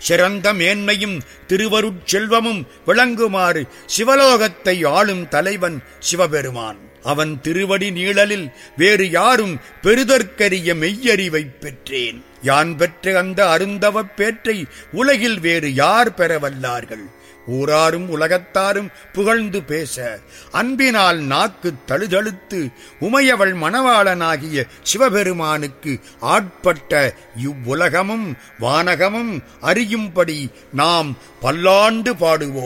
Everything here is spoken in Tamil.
சிறந்த மேன்மையும் திருவருட்செல்வமும் விளங்குமாறு சிவலோகத்தை ஆளும் தலைவன் சிவபெருமான் அவன் திருவடி நீழலில் வேறு யாரும் பெறுதற்கரிய மெய்யறிவைப் பெற்றேன் யான் பெற்ற அந்த அருந்தவப் பேற்றை உலகில் வேறு யார் பெற வல்லார்கள் ஊராரும் உலகத்தாரும் புகழ்ந்து பேச அன்பினால் நாக்கு தழுதழுத்து உமையவள் மணவாளனாகிய சிவபெருமானுக்கு ஆட்பட்ட இவ்வுலகமும் வானகமும் அறியும்படி நாம் பல்லாண்டு பாடுவோம்